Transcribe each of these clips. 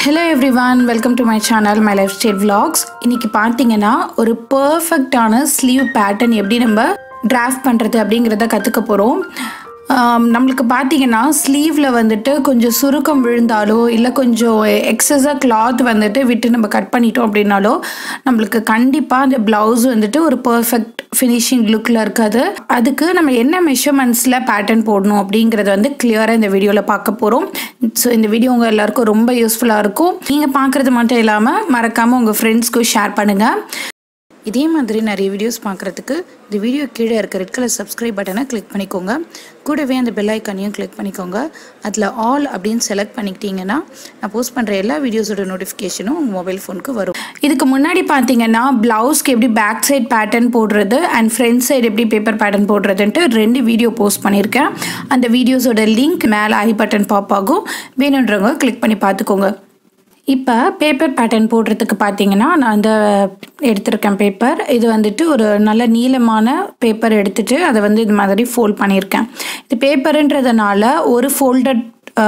hello everyone welcome to my channel my lifestyle vlogs இன்னைக்கு பார்த்தீங்கன்னா ஒரு பர்ஃபெக்டான ஸ்லீவ் பேட்டர்ன் எப்படி நம்ம டிராஃப்ட் பண்ணுறது அப்படிங்கிறத கற்றுக்க போகிறோம் நம்மளுக்கு பார்த்தீங்கன்னா ஸ்லீவில் வந்துட்டு கொஞ்சம் சுருக்கம் விழுந்தாலோ இல்லை கொஞ்சம் எக்ஸஸாக கிளாத் வந்துட்டு விட்டு நம்ம கட் பண்ணிட்டோம் அப்படின்னாலோ நம்மளுக்கு கண்டிப்பாக அந்த ப்ளவுஸ் வந்துட்டு ஒரு பர்ஃபெக்ட் ஃபினிஷிங் லுக்கில் இருக்காது அதுக்கு நம்ம என்ன மெஷர்மெண்ட்ஸில் பேட்டர்ன் போடணும் அப்படிங்கிறத வந்து கிளியராக இந்த வீடியோவில் பார்க்க போகிறோம் ஸோ இந்த வீடியோ உங்கள் எல்லாருக்கும் ரொம்ப யூஸ்ஃபுல்லாக இருக்கும் நீங்கள் பார்க்குறது மட்டும் இல்லாமல் மறக்காமல் உங்கள் ஃப்ரெண்ட்ஸ்க்கும் ஷேர் பண்ணுங்கள் இதே மாதிரி நிறைய வீடியோஸ் பார்க்குறதுக்கு இந்த வீடியோ கீழே இருக்க ரெட் கலர் சப்ஸ்கிரைப் பட்டனை கிளிக் பண்ணிக்கோங்க கூடவே அந்த பெல் ஐக்கானையும் கிளிக் பண்ணிக்கோங்க அதில் ஆல் அப்படின்னு செலக்ட் பண்ணிக்கிட்டீங்கன்னா நான் போஸ்ட் பண்ணுற எல்லா வீடியோஸோட நோட்டிஃபிகேஷனும் உங்கள் மொபைல் ஃபோனுக்கு வரும் இதுக்கு முன்னாடி பார்த்தீங்கன்னா ப்ளவுஸ்க்கு எப்படி பேக் சைட் பேட்டர்ன் போடுறது and front side paper pattern பேட்டர்ன் போடுறதுன்ட்டு ரெண்டு வீடியோ போஸ்ட் பண்ணியிருக்கேன் அந்த வீடியோஸோட லிங்க் மேலே ஐ பட்டன் பாப் ஆகும் வேணுன்றவங்க கிளிக் பண்ணி பார்த்துக்கோங்க இப்போ பேப்பர் பேட்டர்ன் போடுறதுக்கு பார்த்தீங்கன்னா நான் அந்த எடுத்திருக்கேன் பேப்பர் இது வந்துட்டு ஒரு நல்ல நீளமான பேப்பர் எடுத்துட்டு அதை வந்து இது மாதிரி ஃபோல்ட் பண்ணியிருக்கேன் இது பேப்பருன்றதுனால ஒரு ஃபோல்டட்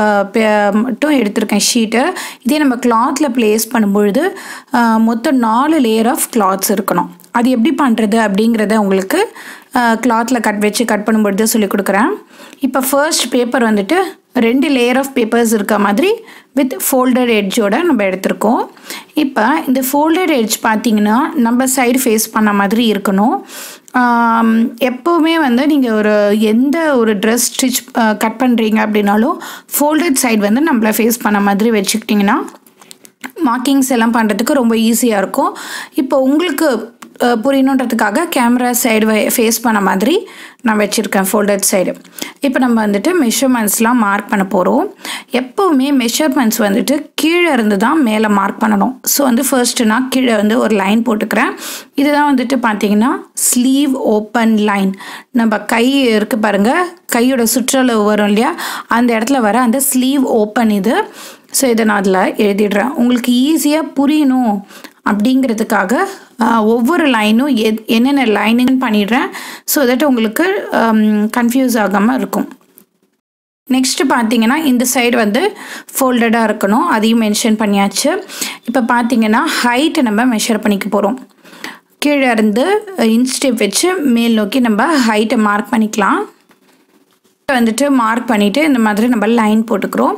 மட்டும் எடுத்திருக்கேன் ஷீட்டு இதே நம்ம கிளாத்தில் ப்ளேஸ் பண்ணும்பொழுது அஹ், மொத்தம் நாலு லேயர் ஆஃப் கிளாத்ஸ் இருக்கணும் அது எப்படி பண்ணுறது அப்படிங்கிறத உங்களுக்கு கிளாத்தில் கட் வச்சு கட் பண்ணும்பொழுது சொல்லி கொடுக்குறேன் இப்போ ஃபர்ஸ்ட் பேப்பர் வந்துட்டு ரெண்டு லேயர் ஆஃப் பேப்பர்ஸ் இருக்க மாதிரி வித் ஃபோல்டட் எட்ஜோட நம்ம எடுத்திருக்கோம் இப்போ இந்த ஃபோல்டட் எட்ஜ் பார்த்தீங்கன்னா நம்ம சைடு ஃபேஸ் பண்ண மாதிரி இருக்கணும் ஆம், எப்போவுமே வந்து நீங்கள் ஒரு எந்த ஒரு ட்ரெஸ் ஸ்டிச் கட் பண்ணுறீங்க அப்படின்னாலும் ஃபோல்டட் சைடு வந்து நம்மளை ஃபேஸ் பண்ண மாதிரி வச்சுக்கிட்டிங்கன்னா மார்க்கிங்ஸ் எல்லாம் பண்ணுறதுக்கு ரொம்ப ஈஸியாக இருக்கும் இப்போ உங்களுக்கு அஹ், புரியணுன்றதுக்காக கேமரா சைடு ஃபேஸ் பண்ண மாதிரி நான் வச்சுருக்கேன் ஃபோல்டட் சைடு இப்போ நம்ம வந்துட்டு மெஷர்மெண்ட்ஸ்லாம் மார்க் பண்ண போகிறோம் எப்போவுமே மெஷர்மெண்ட்ஸ் வந்துட்டு கீழே இருந்து தான் மேலே மார்க் பண்ணணும் ஸோ வந்து ஃபர்ஸ்ட்டு நான் கீழே வந்து ஒரு லைன் போட்டுக்கிறேன் இதுதான் வந்துட்டு பார்த்தீங்கன்னா ஸ்லீவ் ஓப்பன் லைன் நம்ம கை இருக்குது பாருங்கள் கையோட சுற்றளவு வரும் இல்லையா அந்த இடத்துல வர அந்த ஸ்லீவ் ஓப்பன் இது ஸோ இதை நான் அதில் எழுதிடுறேன் உங்களுக்கு ஈஸியாக புரியணும் அப்படிங்கிறதுக்காக ஆஹ், ஒவ்வொரு லைனும் எ என்னென்ன லைனுன்னு பண்ணிடுறேன் ஸோ தட் உங்களுக்கு கன்ஃபியூஸ் ஆகாமல் இருக்கும் நெக்ஸ்ட் பார்த்தீங்கன்னா இந்த சைடு வந்து ஃபோல்டடாக இருக்கணும் அதையும் மென்ஷன் பண்ணியாச்சு இப்போ பார்த்தீங்கன்னா ஹைட்டை நம்ம மெஷர் பண்ணிக்க போகிறோம் கீழே இருந்து இன்ஸ்டெப் வச்சு மேல் நோக்கி நம்ம ஹைட்டை மார்க் பண்ணிக்கலாம் வந்துட்டு மார்க் பண்ணிவிட்டு இந்த மாதிரி நம்ம லைன் போட்டுக்கிறோம்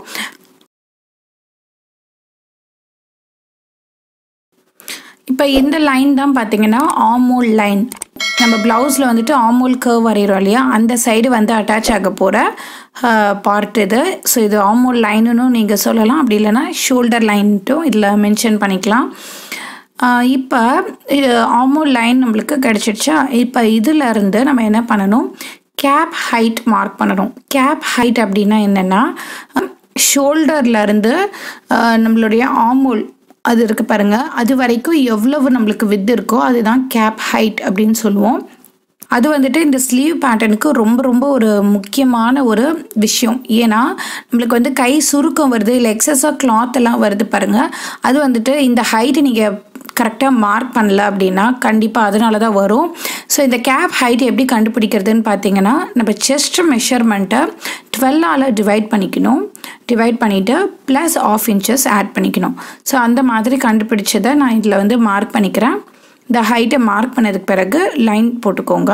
இப்போ இந்த லைன் தான் பார்த்தீங்கன்னா ஆமோல் லைன் நம்ம ப்ளவுஸில் வந்துட்டு ஆமோல் கர்வ் வரைகிறோம் இல்லையா அந்த சைடு வந்து அட்டாச் ஆக போகிற பார்ட் இது ஸோ இது ஆமோல் லைனுன்னு நீங்கள் சொல்லலாம் அப்படி இல்லைன்னா ஷோல்டர் லைன்ட்டும் இதில் மென்ஷன் பண்ணிக்கலாம் இப்போ ஆமோல் லைன் நம்மளுக்கு கிடச்சிடுச்சா இப்போ இதில் இருந்து நம்ம என்ன பண்ணணும் கேப் ஹைட் மார்க் பண்ணணும் கேப் ஹைட் அப்படின்னா என்னென்னா ஷோல்டர்லேருந்து நம்மளுடைய ஆமோல் அது இருக்கு பாருங்க அது வரைக்கும் எவ்வளவு நம்மளுக்கு வித் இருக்கோ அதுதான் கேப் ஹைட் அப்படின்னு சொல்லுவோம் அது வந்துட்டு இந்த ஸ்லீவ் பேட்டர்னுக்கு ரொம்ப ரொம்ப ஒரு முக்கியமான ஒரு விஷயம் ஏன்னா நம்மளுக்கு வந்து கை சுருக்கம் வருது இல்லை எக்ஸஸாக கிளாத் எல்லாம் வருது பாருங்க அது வந்துட்டு இந்த ஹைட்டு நீங்கள் கரெக்டாக மார்க் பண்ணல அப்படின்னா கண்டிப்பாக அதனால தான் வரும் ஸோ இந்த கேப் ஹைட் எப்படி கண்டுபிடிக்கிறதுன்னு பார்த்தீங்கன்னா நம்ம செஸ்ட் மெஷர்மெண்ட்டை டுவெல்லால் டிவைட் பண்ணிக்கணும் டிவைட் பண்ணிவிட்டு ப்ளஸ் ஆஃப் இன்ச்சஸ் ஆட் பண்ணிக்கணும் ஸோ அந்த மாதிரி கண்டுபிடிச்சதை நான் இதில் வந்து மார்க் பண்ணிக்கிறேன் இந்த ஹைட்டை மார்க் பண்ணதுக்கு பிறகு லைன் போட்டுக்கோங்க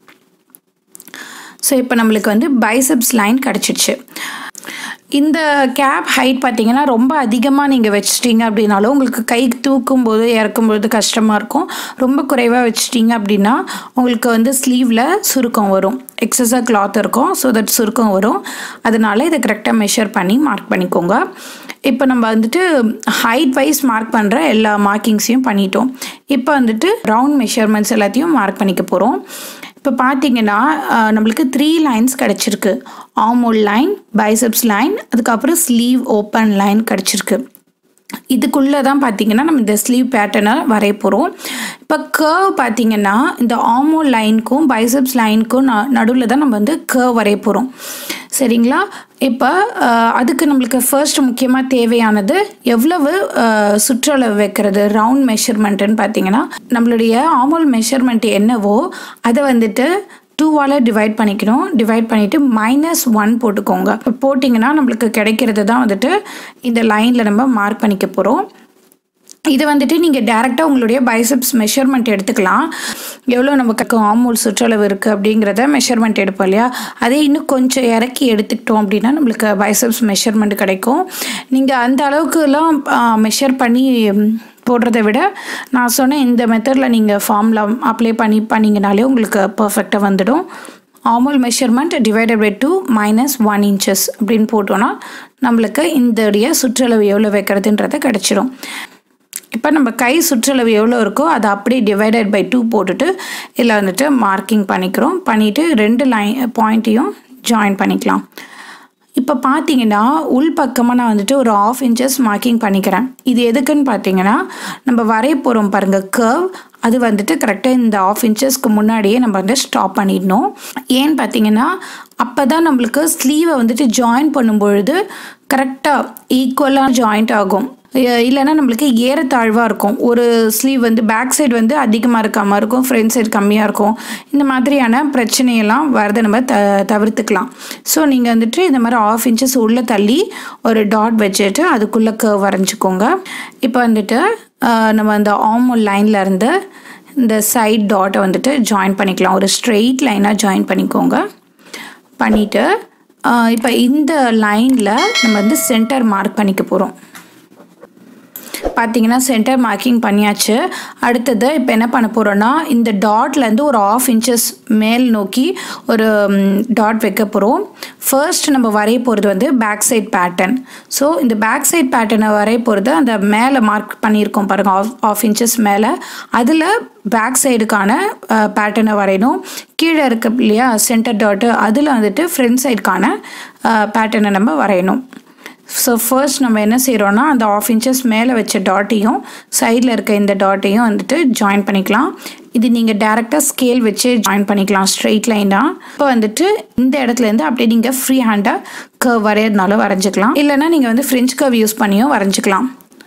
ஸோ இப்போ நம்மளுக்கு வந்து பைசப்ஸ் லைன் கிடச்சிடுச்சு இந்த கேப் ஹைட் பார்த்தீங்கன்னா ரொம்ப அதிகமாக நீங்கள் வச்சிட்டீங்க அப்படின்னாலும் உங்களுக்கு கை தூக்கும் போது இறக்கும்போது கஷ்டமாக இருக்கும் ரொம்ப குறைவாக வச்சிட்டீங்க அப்படின்னா உங்களுக்கு வந்து ஸ்லீவில் சுருக்கம் வரும் எக்ஸஸாக கிளாத் இருக்கும் ஸோ தட் சுருக்கம் வரும் அதனால இதை கரெக்டாக மெஷர் பண்ணி மார்க் பண்ணிக்கோங்க இப்போ நம்ம வந்துட்டு ஹைட் வைஸ் மார்க் பண்ணுற எல்லா மார்க்கிங்ஸையும் பண்ணிட்டோம் இப்போ வந்துட்டு ரவுண்ட் மெஷர்மெண்ட்ஸ் எல்லாத்தையும் மார்க் பண்ணிக்க போகிறோம் இப்போ பார்த்தீங்கன்னா அஹ், நம்மளுக்கு த்ரீ லைன்ஸ் கிடச்சிருக்கு ஆமோல் லைன் பைசப்ஸ் லைன் அதுக்கப்புறம் ஸ்லீவ் ஓப்பன் லைன் கிடச்சிருக்கு இதுக்குள்ளே தான் பார்த்தீங்கன்னா நம்ம இந்த ஸ்லீவ் பேட்டர்னை வரைய போகிறோம் இப்போ கர்வ் பார்த்தீங்கன்னா இந்த ஆமோ லைனுக்கும் பைசப்ஸ் லைனுக்கும் நடுவில் தான் நம்ம வந்து கர்வ் வரைய போகிறோம் சரிங்களா இப்போ அஹ், அதுக்கு நம்மளுக்கு ஃபர்ஸ்ட் முக்கியமாக தேவையானது எவ்வளவு அஹ், சுற்றளவு வைக்கிறது ரவுண்ட் மெஷர்மெண்ட்டுன்னு பார்த்தீங்கன்னா நம்மளுடைய ஆமோல் மெஷர்மெண்ட் என்னவோ அதை வந்துட்டு டூவால் டிவைட் பண்ணிக்கணும் டிவைட் பண்ணிவிட்டு மைனஸ் ஒன் போட்டுக்கோங்க இப்போ போட்டிங்கன்னா நம்மளுக்கு கிடைக்கிறது தான் வந்துட்டு இந்த லைனில் நம்ம மார்க் பண்ணிக்க போகிறோம் இது வந்துட்டு நீங்கள் டேரெக்டாக உங்களுடைய பைசப்ஸ் மெஷர்மெண்ட் எடுத்துக்கலாம் எவ்வளோ நமக்கு ஆமூல் சுற்றளவு இருக்குது அப்படிங்கிறத மெஷர்மெண்ட் எடுப்போம் இல்லையா அதே இன்னும் கொஞ்சம் இறக்கி எடுத்துக்கிட்டோம் அப்படின்னா நம்மளுக்கு பைசப்ஸ் மெஷர்மெண்ட் கிடைக்கும் நீங்கள் அந்த அளவுக்குலாம் மெஷர் பண்ணி போடுறத விட நான் சொன்ன இந்த மெத்தடில் நீங்கள் ஃபார்மில் அப்ளை பண்ணி பண்ணிங்கனாலே உங்களுக்கு பர்ஃபெக்டாக வந்துடும் armhole measurement divided by two minus one inches அப்படின்னு போட்டோன்னா நம்மளுக்கு இந்த சுற்றளவு எவ்வளோ வைக்கிறதுன்றது கிடச்சிடும் இப்போ நம்ம கை சுற்றளவு எவ்வளோ இருக்கோ அதை அப்படியே டிவைடட் பை டூ போட்டுட்டு இதில் வந்துட்டு மார்க்கிங் பண்ணிக்கிறோம் பண்ணிவிட்டு ரெண்டு லைன் பாயிண்ட்டையும் ஜாயின் பண்ணிக்கலாம் இப்போ பார்த்தீங்கன்னா உள் பக்கமாக நான் வந்துட்டு ஒரு ஆஃப் இன்ச்சஸ் மார்க்கிங் பண்ணிக்கிறேன் இது எதுக்குன்னு பார்த்தீங்கன்னா நம்ம வரைய போகிறோம் பாருங்கள் கர்வ் அது வந்துட்டு கரெக்டாக இந்த ஆஃப் இன்ச்சஸ்க்கு முன்னாடியே நம்ம வந்து ஸ்டாப் பண்ணிடணும் ஏன்னு பார்த்தீங்கன்னா அப்போ தான் நம்மளுக்கு ஸ்லீவை வந்துட்டு ஜாயின் பண்ணும்பொழுது கரெக்டாக ஈக்குவலாக ஜாயிண்ட் ஆகும் இல்லைன்னா நம்மளுக்கு ஏறத்தாழ்வாக இருக்கும் ஒரு ஸ்லீவ் வந்து பேக் சைடு வந்து அதிகமாக இருக்காமல் இருக்கும் ஃப்ரண்ட் சைடு கம்மியாக இருக்கும் இந்த மாதிரியான பிரச்சனையெல்லாம் வரதை நம்ம த தவிர்த்துக்கலாம் ஸோ நீங்கள் வந்துட்டு இந்த மாதிரி ஆஃப் இன்ச்சஸ் உள்ளே தள்ளி ஒரு டாட் வச்சுட்டு அதுக்குள்ளே கர்வ் வரைஞ்சிக்கோங்க இப்போ வந்துட்டு நம்ம அந்த ஆமோல் லைனில் இருந்து இந்த சைட் டாட்டை வந்துட்டு ஜாயின் பண்ணிக்கலாம் ஒரு ஸ்ட்ரெயிட் லைனாக ஜாயின் பண்ணிக்கோங்க பண்ணிவிட்டு இப்போ இந்த லைனில் நம்ம வந்து சென்டர் மார்க் பண்ணிக்க போகிறோம் பார்த்தீங்கன்னா சென்டர் மார்க்கிங் பண்ணியாச்சு அடுத்தது இப்போ என்ன பண்ண போகிறோன்னா இந்த டாட்லேருந்து ஒரு ஆஃப் இன்ச்சஸ் மேல் நோக்கி ஒரு டாட் வைக்க போகிறோம் ஃபர்ஸ்ட் நம்ம வரைய போகிறது வந்து பேக் சைட் பேட்டர்ன் ஸோ இந்த பேக் சைட் பேட்டர்னை வரைய போகிறது அந்த மேலே மார்க் பண்ணியிருக்கோம் பாருங்கள் ஆஃப் ஆஃப் இன்ச்சஸ் மேலே அதில் பேக் சைடுக்கான பேட்டர்னை வரையணும் கீழே இருக்க இல்லையா சென்டர் டாட்டு அதில் வந்துட்டு ஃப்ரண்ட் சைடுக்கான பேட்டர்னை நம்ம வரையணும் ஸோ ஃபர்ஸ்ட் நம்ம என்ன செய்கிறோன்னா அந்த ஆஃப் இன்ச்சஸ் மேலே வச்ச டாட்டையும் சைடில் இருக்க இந்த டாட்டையும் வந்துட்டு ஜாயின் பண்ணிக்கலாம் இது நீங்கள் டேரெக்டாக ஸ்கேல் வச்சு ஜாயின் பண்ணிக்கலாம் ஸ்ட்ரெயிட் லைனாக இப்போ வந்துட்டு இந்த இடத்துலேருந்து அப்படியே நீங்கள் ஃப்ரீ ஹேண்டாக கர்வ் வரையறதுனால வரைஞ்சிக்கலாம் இல்லைனா நீங்கள் வந்து ஃப்ரெஞ்ச் கர்வ் யூஸ் பண்ணியும் வரைஞ்சிக்கலாம்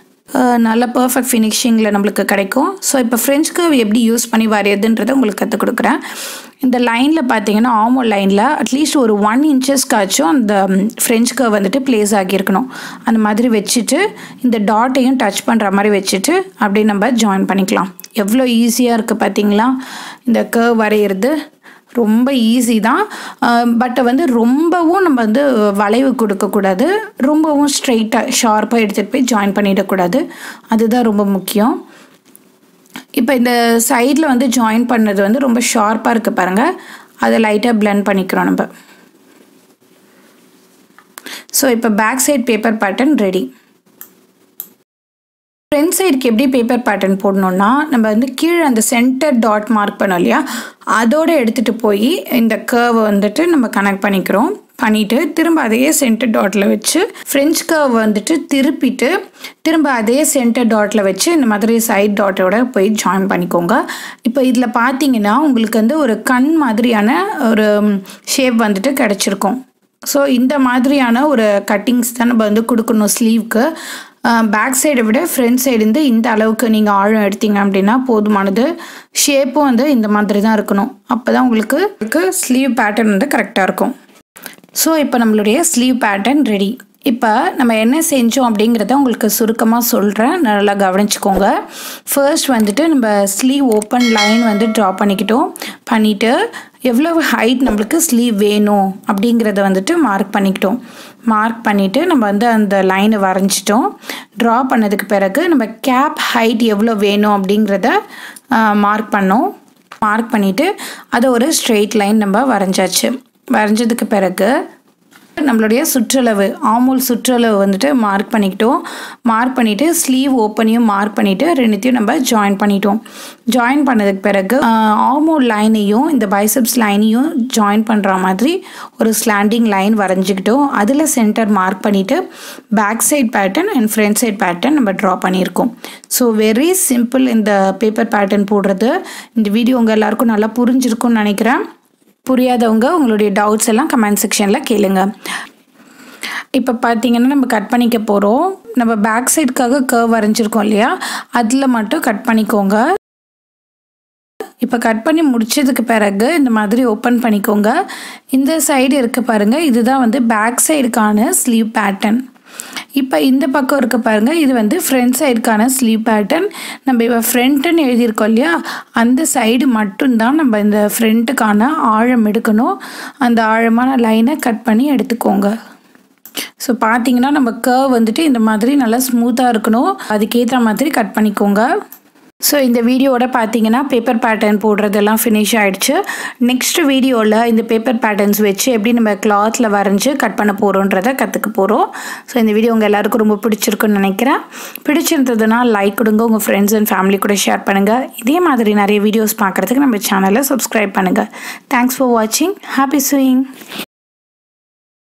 நல்ல பர்ஃபெக்ட் ஃபினிஷிங்கில் நம்மளுக்கு கிடைக்கும் ஸோ இப்போ ஃப்ரெஞ்ச் கர்வ் எப்படி யூஸ் பண்ணி வரையுதுன்றதை உங்களுக்கு கற்றுக் கொடுக்குறேன் இந்த லைனில் பார்த்தீங்கன்னா ஆமோ லைனில் அட்லீஸ்ட் ஒரு ஒன் இன்ச்சஸ்க்காச்சும் அந்த ஃப்ரெஞ்ச் கர்வ் வந்துட்டு ப்ளேஸ் ஆகியிருக்கணும் அந்த மாதிரி வச்சுட்டு இந்த டாட்டையும் டச் பண்ணுற மாதிரி வச்சுட்டு அப்படியே நம்ம ஜாயின் பண்ணிக்கலாம் எவ்வளோ ஈஸியாக இருக்குது பார்த்தீங்களா இந்த கர்வ் வரைகிறது ரொம்ப ஈஸி தான் பட் வந்து ரொம்பவும் நம்ம வந்து வளைவு கொடுக்கக்கூடாது ரொம்பவும் ஸ்ட்ரெயிட்டாக ஷார்ப்பாக எடுத்துகிட்டு போய் ஜாயின் பண்ணிடக்கூடாது அதுதான் ரொம்ப முக்கியம் இப்போ இந்த சைடில் வந்து ஜாயின் பண்ணது வந்து ரொம்ப ஷார்ப்பாக இருக்குது பாருங்கள் அதை லைட்டாக பிளெண்ட் பண்ணிக்கிறோம் நம்ம ஸோ இப்போ back side paper pattern ready front சைடுக்கு எப்படி பேப்பர் பேட்டர்ன் போடணுன்னா நம்ம வந்து கீழே அந்த சென்டர் டாட் மார்க் பண்ணோம் இல்லையா அதோடு எடுத்துகிட்டு போய் இந்த கர்வை வந்துட்டு நம்ம கனெக்ட் பண்ணிக்கிறோம் பண்ணிவிட்டு திரும்ப அதே சென்டர் டாட்டில் வச்சு ஃப்ரெஞ்ச் கர்வ் வந்துட்டு திருப்பிட்டு திரும்ப அதே சென்டர் டாட்டில் வச்சு இந்த மாதிரி சைட் டாட்டோட போய் ஜாயின் பண்ணிக்கோங்க இப்போ இதில் பார்த்தீங்கன்னா உங்களுக்கு வந்து ஒரு கண் மாதிரியான ஒரு ஷேப் வந்துட்டு கிடச்சிருக்கும் ஸோ இந்த மாதிரியான ஒரு கட்டிங்ஸ் தான் நம்ம வந்து கொடுக்கணும் ஸ்லீவ்க்கு பேக் சைடை விட ஃப்ரண்ட் சைடு இருந்து இந்த அளவுக்கு நீங்கள் ஆழம் எடுத்தீங்க அப்படின்னா போதுமானது ஷேப்பும் வந்து இந்த மாதிரி தான் இருக்கணும் அப்போ தான் உங்களுக்கு ஸ்லீவ் பேட்டர்ன் வந்து கரெக்டாக இருக்கும் ஸோ இப்போ நம்மளுடைய ஸ்லீவ் பேட்டர்ன் ரெடி இப்போ நம்ம என்ன செஞ்சோம் அப்படிங்கிறத உங்களுக்கு சுருக்கமாக சொல்கிறேன் நல்லா கவனிச்சுக்கோங்க ஃபர்ஸ்ட் வந்துட்டு நம்ம ஸ்லீவ் ஓப்பன் லைன் வந்து ட்ரா பண்ணிக்கிட்டோம் பண்ணிவிட்டு எவ்வளவு ஹைட் நம்மளுக்கு ஸ்லீவ் வேணும் அப்படிங்கிறத வந்துட்டு மார்க் பண்ணிக்கிட்டோம் மார்க் பண்ணிவிட்டு நம்ம வந்து அந்த லைனை வரைஞ்சிட்டோம் ட்ரா பண்ணதுக்கு பிறகு நம்ம கேப் ஹைட் எவ்வளோ வேணும் அப்படிங்கிறத மார்க் பண்ணோம் மார்க் பண்ணிவிட்டு அதை ஒரு ஸ்ட்ரெயிட் லைன் நம்ம வரைஞ்சாச்சு வரைஞ்சதுக்கு பிறகு நம்மளுடைய சுற்றளவு ஆமூல் சுற்றளவு வந்துட்டு மார்க் பண்ணிக்கிட்டோம் மார்க் பண்ணிவிட்டு ஸ்லீவ் ஓப்பனையும் மார்க் பண்ணிவிட்டு ரெண்டுத்தையும் நம்ம ஜாயின் பண்ணிட்டோம் ஜாயின் பண்ணதுக்கு பிறகு ஆமூல் லைனையும் இந்த பைசப்ஸ் லைனையும் ஜாயின் பண்ணுற மாதிரி ஒரு ஸ்லாண்டிங் லைன் வரைஞ்சிக்கிட்டோம் அதில் சென்டர் மார்க் பண்ணிவிட்டு back side pattern and front side pattern நம்ம ட்ரா பண்ணியிருக்கோம் ஸோ வெரி சிம்பிள் இந்த பேப்பர் பேட்டர்ன் போடுறது இந்த வீடியோ உங்கள் எல்லாருக்கும் நல்லா புரிஞ்சிருக்கும்னு நினைக்கிறேன் புரியாதவங்க உங்களுடைய டவுட்ஸ் எல்லாம் கமெண்ட் செக்ஷனில் கேளுங்க இப்போ பார்த்தீங்கன்னா நம்ம கட் பண்ணிக்க போகிறோம் நம்ம பேக் சைடுக்காக கர்வ் வரைஞ்சிருக்கோம் இல்லையா அதில் மட்டும் கட் பண்ணிக்கோங்க இப்போ கட் பண்ணி முடிச்சதுக்கு பிறகு இந்த மாதிரி ஓப்பன் பண்ணிக்கோங்க இந்த சைடு இருக்க பாருங்கள் இதுதான் வந்து பேக் சைடுக்கான ஸ்லீவ் பேட்டர்ன் இப்போ இந்த பக்கம் இருக்க பாருங்கள் இது வந்து ஃப்ரண்ட் சைடுக்கான ஸ்லீவ் பேட்டர்ன் நம்ம இப்போ ஃப்ரண்ட்டுன்னு எழுதியிருக்கோம் இல்லையா அந்த சைடு மட்டும்தான் நம்ம இந்த ஃப்ரண்ட்டுக்கான ஆழம் எடுக்கணும் அந்த ஆழமான லைனை கட் பண்ணி எடுத்துக்கோங்க ஸோ பார்த்தீங்கன்னா நம்ம கர்வ் வந்துட்டு இந்த மாதிரி நல்லா ஸ்மூத்தாக இருக்கணும் அதுக்கேற்ற மாதிரி கட் பண்ணிக்கோங்க ஸோ இந்த வீடியோவோட பார்த்தீங்கன்னா பேப்பர் பேட்டர்ன் போடுறதெல்லாம் ஃபினிஷ் ஆகிடுச்சு நெக்ஸ்ட் வீடியோவில் இந்த பேப்பர் பேட்டர்ன்ஸ் வச்சு எப்படி நம்ம கிளாத்தில் வரைஞ்சி கட் பண்ண போகிறோன்றதை கற்றுக்க போகிறோம் ஸோ இந்த வீடியோ உங்கள் எல்லாருக்கும் ரொம்ப பிடிச்சிருக்குன்னு நினைக்கிறேன் பிடிச்சிருந்ததுன்னா லைக் கொடுங்க உங்கள் ஃப்ரெண்ட்ஸ் அண்ட் ஃபேமிலி கூட ஷேர் பண்ணுங்கள் இதே மாதிரி நிறைய வீடியோஸ் பார்க்குறதுக்கு நம்ம சேனலை சப்ஸ்கிரைப் பண்ணுங்கள் தேங்க்ஸ் ஃபார் வாட்சிங் ஹாப்பி ஸ்விங்